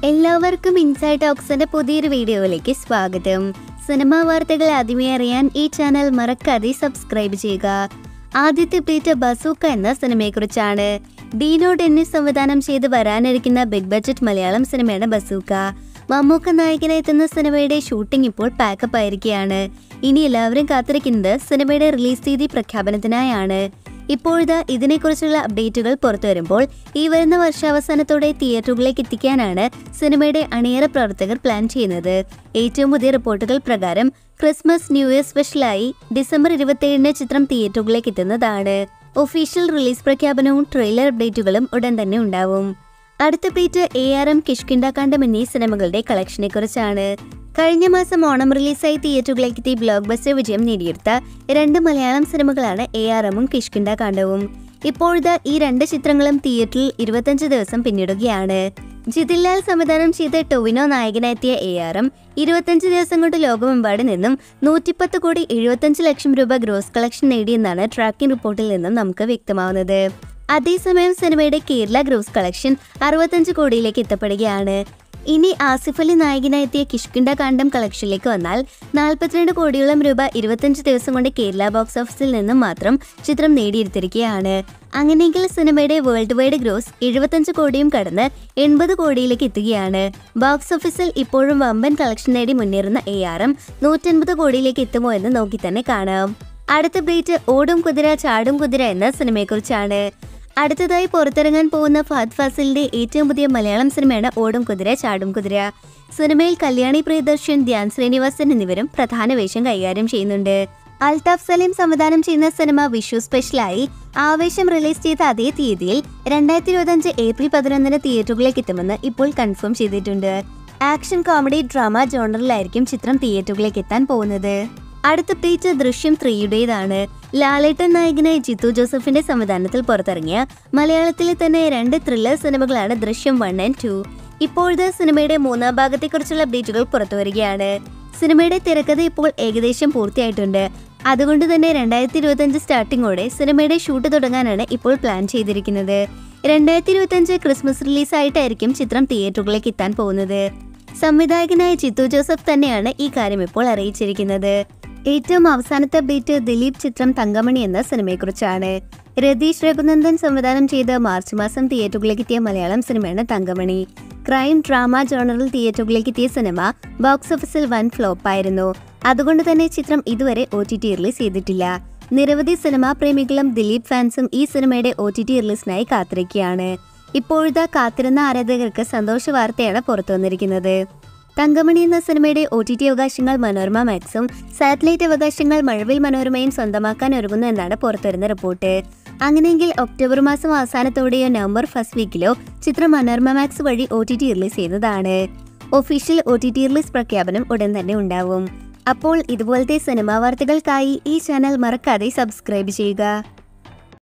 എല്ലാവർക്കും ഇൻസൈഡ് ടോക്സിന്റെ പുതിയൊരു വീഡിയോയിലേക്ക് സ്വാഗതം സിനിമാ വാർത്തകൾ ആദ്യമേ അറിയാൻ ഈ ചാനൽ മറക്കാതെ സബ്സ്ക്രൈബ് ചെയ്യുക ആദ്യത്തെ പ്ലേറ്റ് ബസൂക്ക എന്ന സിനിമയെക്കുറിച്ചാണ് ഡീനോ ഡെന്നിസ് സംവിധാനം ചെയ്ത് വരാനിരിക്കുന്ന ബിഗ് ബഡ്ജറ്റ് മലയാളം സിനിമയാണ് ബസൂക്ക മമ്മൂക്ക നായകനെത്തുന്ന സിനിമയുടെ ഷൂട്ടിംഗ് ഇപ്പോൾ പാക്കപ്പ് ആയിരിക്കുകയാണ് ഇനി എല്ലാവരും കാത്തിരിക്കുന്നത് സിനിമയുടെ റിലീസ് തീയതി പ്രഖ്യാപനത്തിനായാണ് ഇപ്പോഴിതാ ഇതിനെക്കുറിച്ചുള്ള അപ്ഡേറ്റുകൾ പുറത്തു വരുമ്പോൾ ഈ വരുന്ന വർഷാവസാനത്തോടെ തിയേറ്ററുകളിലേക്ക് എത്തിക്കാനാണ് സിനിമയുടെ അണിയറ പ്രവർത്തകർ പ്ലാൻ ചെയ്യുന്നത് ഏറ്റവും പുതിയ റിപ്പോർട്ടുകൾ പ്രകാരം ക്രിസ്മസ് ന്യൂ ഇയർ സ്പെഷ്യലായി ഡിസംബർ ഇരുപത്തിയേഴിന് ചിത്രം തിയേറ്ററുകളിലേക്ക് എത്തുന്നതാണ് ഒഫീഷ്യൽ റിലീസ് പ്രഖ്യാപനവും ട്രെയിലർ അപ്ഡേറ്റുകളും ഉടൻ തന്നെ ഉണ്ടാവും അടുത്ത പ്ലേറ്റ് എ ആർ എം കിഷ്കിണ്ടാകാന്ഡം എന്നീ സിനിമകളുടെ കളക്ഷനെ കുറിച്ചാണ് കഴിഞ്ഞ മാസം ഓണം റിലീസായി തിയേറ്ററുകളിലേക്ക് എത്തി ബ്ലോക്ക് ബസ്റ്റർ വിജയം നേടിയെടുത്ത രണ്ട് മലയാളം സിനിമകളാണ് എ ആർ എമ്മും കിഷ്കിണ്ടാകാന്ഡവും ഇപ്പോഴത്തെ ഈ രണ്ട് ചിത്രങ്ങളും തിയേറ്ററിൽ ഇരുപത്തഞ്ച് ദിവസം പിന്നിടുകയാണ് ജിതിൻലാൽ സംവിധാനം ചെയ്ത ടൊവിനോ നായകനെത്തിയ എ ആർ എം ഇരുപത്തഞ്ച് ദിവസം കൊണ്ട് ലോകമെമ്പാട് നിന്നും നൂറ്റിപ്പത്ത് കോടി എഴുപത്തഞ്ച് ലക്ഷം രൂപ ഗ്രോസ് കളക്ഷൻ നേടിയെന്നാണ് ട്രാക്കിംഗ് റിപ്പോർട്ടിൽ നിന്നും നമുക്ക് വ്യക്തമാവുന്നത് അതേസമയം സിനിമയുടെ കേരള ഗ്രോസ് കളക്ഷൻ അറുപത്തഞ്ച് കോടിയിലേക്ക് എത്തപ്പെടുകയാണ് ഇനി ആസിഫ് അലി നായകനായെത്തിയ കിഷ്കിണ്ട കാണ്ഡം കളക്ഷനിലേക്ക് വന്നാൽ നാൽപ്പത്തിരണ്ട് കോടിയോളം രൂപ ഇരുപത്തഞ്ച് ദിവസം കൊണ്ട് കേരള ബോക്സ് ഓഫീസിൽ നിന്നും മാത്രം ചിത്രം നേടിയെടുത്തിരിക്കുകയാണ് അങ്ങനെയെങ്കിൽ സിനിമയുടെ വേൾഡ് വൈഡ് ഗ്രോസ് എഴുപത്തഞ്ച് കോടിയും കടന്ന് എൺപത് കോടിയിലേക്ക് എത്തുകയാണ് ബോക്സ് ഓഫീസിൽ ഇപ്പോഴും വമ്പൻ കളക്ഷൻ നേടി മുന്നേറുന്ന എ ആർ എം നൂറ്റൻപത് കോടിയിലേക്ക് എത്തുമോ എന്ന് നോക്കി തന്നെ കാണാം അടുത്ത ബ്രേറ്റ് ഓടും കുതിര ചാടും കുതിര എന്ന സിനിമയെക്കുറിച്ചാണ് അടുത്തതായി പുറത്തിറങ്ങാൻ പോകുന്ന ഫഹദ് ഫാസിലിന്റെ ഏറ്റവും പുതിയ മലയാളം സിനിമയാണ് ഓടും കുതിര ചാടും കുതിര സിനിമയിൽ കല്യാണി പ്രിയദർശൻ ധ്യാൻ ശ്രീനിവാസൻ എന്നിവരും പ്രധാന വേഷം കൈകാര്യം ചെയ്യുന്നുണ്ട് അൽതാഫ് സലീം സംവിധാനം ചെയ്യുന്ന സിനിമ വിഷു സ്പെഷ്യലായി ആവേശം റിലീസ് ചെയ്ത അതേ തീയതിയിൽ രണ്ടായിരത്തി ഇരുപത്തഞ്ച് ഏപ്രിൽ പതിനൊന്നിന് തിയേറ്ററുകളിലേക്ക് എത്തുമെന്ന് ഇപ്പോൾ കൺഫേം ചെയ്തിട്ടുണ്ട് ആക്ഷൻ കോമഡി ഡ്രാമ ജോണറിലായിരിക്കും ചിത്രം തിയേറ്ററുകളിലേക്ക് എത്താൻ പോകുന്നത് അടുത്ത പേജ് ദൃശ്യം ത്രീയുടേതാണ് ലാലേട്ടൻ നായകനായി ജിത്തു ജോസഫിന്റെ സംവിധാനത്തിൽ പുറത്തിറങ്ങിയ മലയാളത്തിലെ തന്നെ രണ്ട് ത്രില്ലർ സിനിമകളാണ് ദൃശ്യം വൺ ആൻഡ് ടു ഇപ്പോഴത്തെ സിനിമയുടെ മൂന്നാം ഭാഗത്തെക്കുറിച്ചുള്ള അപ്ഡേറ്റുകൾ പുറത്തു വരികയാണ് സിനിമയുടെ തിരക്കഥ ഇപ്പോൾ ഏകദേശം പൂർത്തിയായിട്ടുണ്ട് അതുകൊണ്ട് തന്നെ രണ്ടായിരത്തി ഇരുപത്തഞ്ച് സ്റ്റാർട്ടിങ്ങോടെ സിനിമയുടെ ഷൂട്ട് തുടങ്ങാനാണ് ഇപ്പോൾ പ്ലാൻ ചെയ്തിരിക്കുന്നത് രണ്ടായിരത്തി ഇരുപത്തഞ്ച് ക്രിസ്മസ് റിലീസായിട്ടായിരിക്കും ചിത്രം തിയേറ്ററുകളിലേക്ക് എത്താൻ പോകുന്നത് സംവിധായകനായ ചിത്തു ജോസഫ് തന്നെയാണ് ഈ കാര്യം ഇപ്പോൾ അറിയിച്ചിരിക്കുന്നത് ഏറ്റവും അവസാനത്തെ അപ്ഡേറ്റ് ദിലീപ് ചിത്രം തങ്കമണി എന്ന സിനിമയെക്കുറിച്ചാണ് രതീഷ് രഘുനന്ദൻ സംവിധാനം ചെയ്ത മാർച്ച് മാസം തിയേറ്ററുകളിലേക്ക് എത്തിയ മലയാളം സിനിമയാണ് തങ്കമണി ക്രൈം ഡ്രാമ ജോണറിൽ തിയേറ്ററുകളിലേക്ക് എത്തിയ സിനിമ ബോക്സ് ഓഫീസിൽ വൻ ഫ്ലോപ്പായിരുന്നു അതുകൊണ്ട് തന്നെ ചിത്രം ഇതുവരെ ഒ ടി ടി റിലീസ് ചെയ്തിട്ടില്ല നിരവധി സിനിമാ പ്രേമികളും ദിലീപ് ഫാൻസും ഈ സിനിമയുടെ ഒ ടി ടി റിലീസിനായി കാത്തിരിക്കുകയാണ് ഇപ്പോഴത്തെ കാത്തിരുന്ന ആരാധകർക്ക് സന്തോഷ വാർത്തയാണ് പുറത്തു വന്നിരിക്കുന്നത് തങ്കമണി എന്ന സിനിമയുടെ ഒ ടി ടി അവകാശങ്ങൾ മനോരമ മാക്സും സാറ്റലൈറ്റ് അവകാശങ്ങൾ മഴവിൽ മനോരമയും സ്വന്തമാക്കാൻ ഒരുങ്ങുന്നു എന്നാണ് പുറത്തുവരുന്ന റിപ്പോർട്ട് അങ്ങനെയെങ്കിൽ ഒക്ടോബർ മാസം അവസാനത്തോടെയോ നവംബർ ഫസ്റ്റ് വീക്കിലോ ചിത്രം മനോരമ മാക്സ് വഴി ഒ ടി ടി റിലീസ് ചെയ്യുന്നതാണ് official O T T release പ്രഖ്യാപനം ഉടൻ തന്നെ ഉണ്ടാവും അപ്പോൾ ഇതുപോലത്തെ സിനിമാ വാർത്തകൾക്കായി ഈ ചാനൽ മറക്കാതെ സബ്സ്ക്രൈബ് ചെയ്യുക